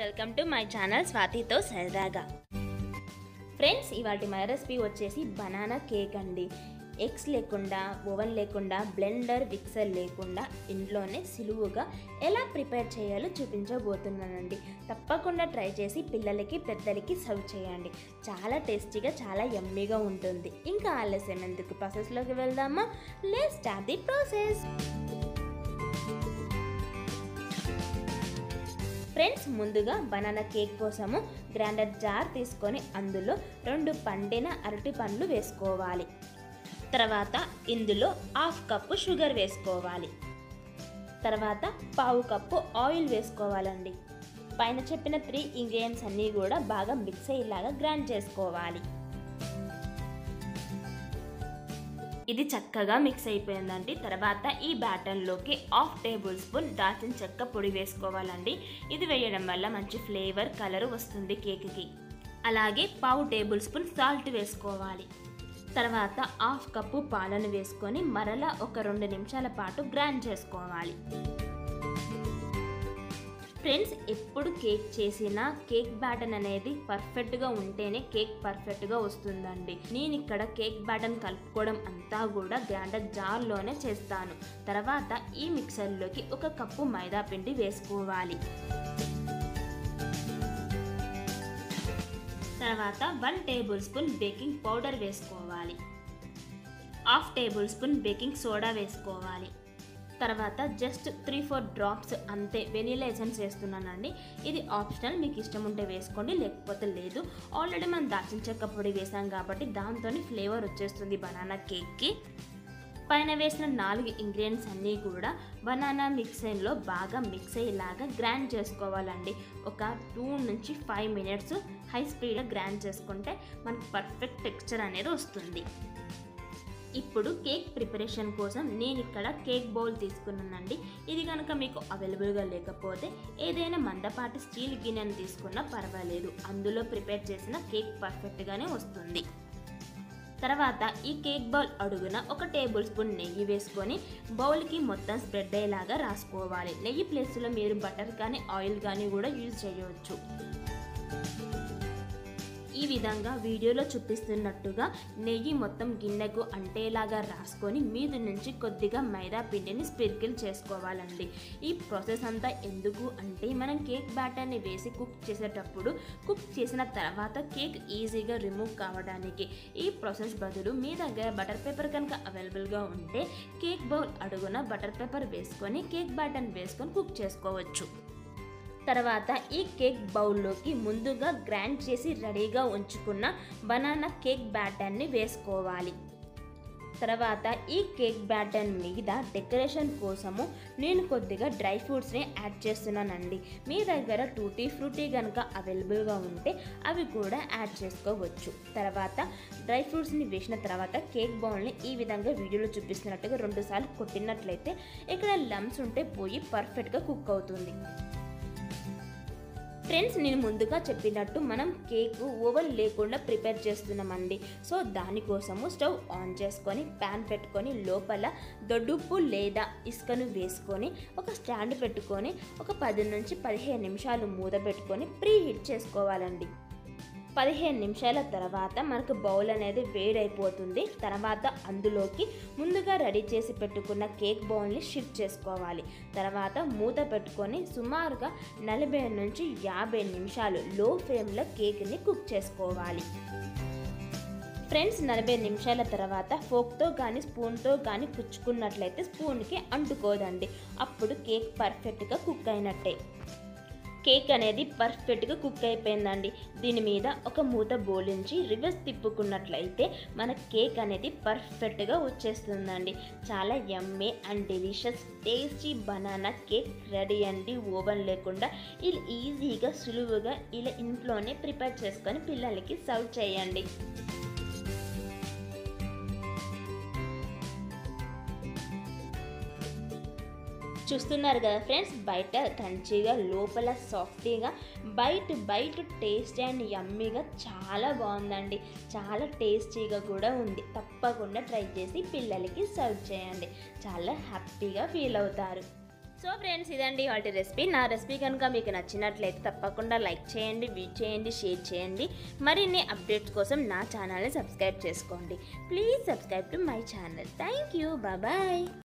welcome to my channel స్వాతితో సరదాగా friends ఇవాటి మన రెసిపీ వచ్చేసి బనానా కేక్ అండి ఎగ్స్ లేకుండా ఓవెన్ లేకుండా బ్లెండర్ మిక్సర్ లేకుండా ఇంట్లోనే సులువుగా ఎలా ప్రిపేర్ చేయాలో చూపించబోతున్నానండి తప్పకుండా ట్రై చేసి పిల్లలకి పెద్దలకి సర్వ్ చేయండి చాలా టేస్టీగా చాలా యమ్మీగా ఉంటుంది ఇంకా ఆలస్యం ఎందుకు ప్రాసెస్లోకి వెళ్దామా లే స్టార్ట్ ది ప్రాసెస్ ఫ్రెండ్స్ ముందుగా బనానా కేక్ కోసము గ్రైండర్ జార్ తీసుకొని అందులో రెండు పండిన అరటి పండ్లు వేసుకోవాలి తర్వాత ఇందులో హాఫ్ కప్పు షుగర్ వేసుకోవాలి తర్వాత పావు కప్పు ఆయిల్ వేసుకోవాలండి పైన చెప్పిన త్రీ ఇంగ్రీడియంట్స్ అన్నీ కూడా బాగా మిక్స్ అయ్యేలాగా గ్రైండ్ చేసుకోవాలి ఇది చక్కగా మిక్స్ అయిపోయిందండి తర్వాత ఈ బ్యాటర్లోకి హాఫ్ టేబుల్ స్పూన్ దాల్చిన చెక్క పొడి వేసుకోవాలండి ఇది వేయడం వల్ల మంచి ఫ్లేవర్ కలర్ వస్తుంది కేక్కి అలాగే పావు టేబుల్ స్పూన్ సాల్ట్ వేసుకోవాలి తర్వాత హాఫ్ కప్పు పాలను వేసుకొని మరలా ఒక రెండు నిమిషాల పాటు గ్రైండ్ చేసుకోవాలి ఫ్రెండ్స్ ఎప్పుడు కేక్ చేసినా కేక్ బ్యాటన్ అనేది పర్ఫెక్ట్గా ఉంటేనే కేక్ పర్ఫెక్ట్గా వస్తుందండి నేను ఇక్కడ కేక్ బ్యాటన్ కలుపుకోవడం అంతా కూడా గ్రైండర్ జార్లోనే చేస్తాను తర్వాత ఈ మిక్సర్లోకి ఒక కప్పు మైదా పిండి వేసుకోవాలి తర్వాత one tablespoon baking powder వేసుకోవాలి half tablespoon baking soda వేసుకోవాలి తర్వాత జస్ట్ త్రీ ఫోర్ డ్రాప్స్ అంతే వెనీలా ఎసెన్స్ వేస్తున్నానండి ఇది ఆప్షనల్ మీకు ఇష్టం ఉంటే వేసుకోండి లేకపోతే లేదు ఆల్రెడీ మనం దాల్చిన చెక్క పొడి వేసాం కాబట్టి దాంతో ఫ్లేవర్ వచ్చేస్తుంది బనానా కేక్కి పైన వేసిన నాలుగు ఇంగ్రీడియంట్స్ అన్నీ కూడా బనానా మిక్సర్లో బాగా మిక్స్ అయ్యేలాగా గ్రైండ్ చేసుకోవాలండి ఒక టూ నుంచి ఫైవ్ మినిట్స్ హై స్పీడ్లో గ్రైండ్ చేసుకుంటే మనకు పర్ఫెక్ట్ టెక్స్చర్ అనేది వస్తుంది ఇప్పుడు కేక్ ప్రిపరేషన్ కోసం నేను ఇక్కడ కేక్ బౌల్ తీసుకున్నానండి ఇది కనుక మీకు అవైలబుల్గా లేకపోతే ఏదైనా మందపాటి స్టీల్ గిన్నెను తీసుకున్నా పర్వాలేదు అందులో ప్రిపేర్ చేసిన కేక్ పర్ఫెక్ట్గానే వస్తుంది తర్వాత ఈ కేక్ బౌల్ అడుగున ఒక టేబుల్ స్పూన్ నెయ్యి వేసుకొని బౌల్కి మొత్తం స్ప్రెడ్ అయ్యేలాగా రాసుకోవాలి నెయ్యి ప్లేస్లో మీరు బటర్ కానీ ఆయిల్ కానీ కూడా యూజ్ చేయవచ్చు ఈ విధంగా వీడియోలో చూపిస్తున్నట్టుగా నెయ్యి మొత్తం గిన్నెకు అంటేలాగా రాసుకొని మీద నుంచి కొద్దిగా మైదా పిండిని స్పిర్కిల్ చేసుకోవాలండి ఈ ప్రాసెస్ అంతా ఎందుకు అంటే మనం కేక్ బ్యాటర్ని వేసి కుక్ చేసేటప్పుడు కుక్ చేసిన తర్వాత కేక్ ఈజీగా రిమూవ్ కావడానికి ఈ ప్రాసెస్ బదులు మీ దగ్గర బటర్ పేపర్ కనుక అవైలబుల్గా ఉంటే కేక్ బౌల్ అడుగున బటర్ పేపర్ వేసుకొని కేక్ బ్యాటర్ని వేసుకొని కుక్ చేసుకోవచ్చు తర్వాత ఈ కేక్ బౌల్లోకి ముందుగా గ్రైండ్ చేసి రెడీగా ఉంచుకున్న బనానా కేక్ బ్యాటర్ని వేసుకోవాలి తర్వాత ఈ కేక్ బ్యాటర్ మీద డెకరేషన్ కోసము నేను కొద్దిగా డ్రై ఫ్రూట్స్ని యాడ్ చేస్తున్నానండి మీ దగ్గర టూటీ ఫ్రూటీ కనుక అవైలబుల్గా ఉంటే అవి కూడా యాడ్ చేసుకోవచ్చు తర్వాత డ్రై ఫ్రూట్స్ని వేసిన తర్వాత కేక్ బౌల్ని ఈ విధంగా వీడియోలో చూపిస్తున్నట్టుగా రెండుసార్లు కొట్టినట్లయితే ఇక్కడ లమ్స్ ఉంటే పోయి పర్ఫెక్ట్గా కుక్ అవుతుంది ఫ్రెండ్స్ నేను ముందుగా చెప్పినట్టు మనం కేక్ ఓవెన్ లేకుండా ప్రిపేర్ చేస్తున్నామండి సో దానికోసము స్టవ్ ఆన్ చేసుకొని ప్యాన్ పెట్టుకొని లోపల దొడ్డుప్పు లేదా ఇసుకను వేసుకొని ఒక స్టాండ్ పెట్టుకొని ఒక పది నుంచి పదిహేను నిమిషాలు మూత పెట్టుకొని ప్రీ హీట్ చేసుకోవాలండి పదిహేను నిమిషాల తర్వాత మనకు బౌల్ అనేది వేడైపోతుంది తర్వాత అందులోకి ముందుగా రెడీ చేసి పెట్టుకున్న కేక్ బౌల్ని షిఫ్ట్ చేసుకోవాలి తర్వాత మూత పెట్టుకొని సుమారుగా నలభై నుంచి యాభై నిమిషాలు లో ఫ్లేమ్లో కేక్ని కుక్ చేసుకోవాలి ఫ్రెండ్స్ నలభై నిమిషాల తర్వాత ఫోక్తో కానీ స్పూన్తో కానీ పుచ్చుకున్నట్లయితే స్పూన్కి అంటుకోదండి అప్పుడు కేక్ పర్ఫెక్ట్గా కుక్ అయినట్టే కేక్ అనేది పర్ఫెక్ట్గా కుక్ అయిపోయిందండి దీని మీద ఒక మూత బోలించి రివర్స్ తిప్పుకున్నట్లయితే మన కేక్ అనేది పర్ఫెక్ట్గా వచ్చేస్తుందండి చాలా yummy and delicious tasty banana cake ready అండి ఓవెన్ లేకుండా ఇలా ఈజీగా సులువుగా ఇలా ఇంట్లోనే ప్రిపేర్ చేసుకొని పిల్లలకి సర్వ్ చేయండి చూస్తున్నారు కదా ఫ్రెండ్స్ బయట క్రంచీగా లోపల సాఫ్టీగా బయట బయట టేస్ట్ అండ్ యమ్మీగా చాలా బాగుందండి చాలా టేస్టీగా కూడా ఉంది తప్పకుండా ట్రై చేసి పిల్లలకి సర్వ్ చేయండి చాలా హ్యాపీగా ఫీల్ అవుతారు సో ఫ్రెండ్స్ ఇదండి వాటి రెసిపీ నా రెసిపీ కనుక మీకు నచ్చినట్లయితే తప్పకుండా లైక్ చేయండి వ్యూ చేయండి షేర్ చేయండి మరిన్ని అప్డేట్స్ కోసం నా ఛానల్ని సబ్స్క్రైబ్ చేసుకోండి please subscribe to my channel thank you bye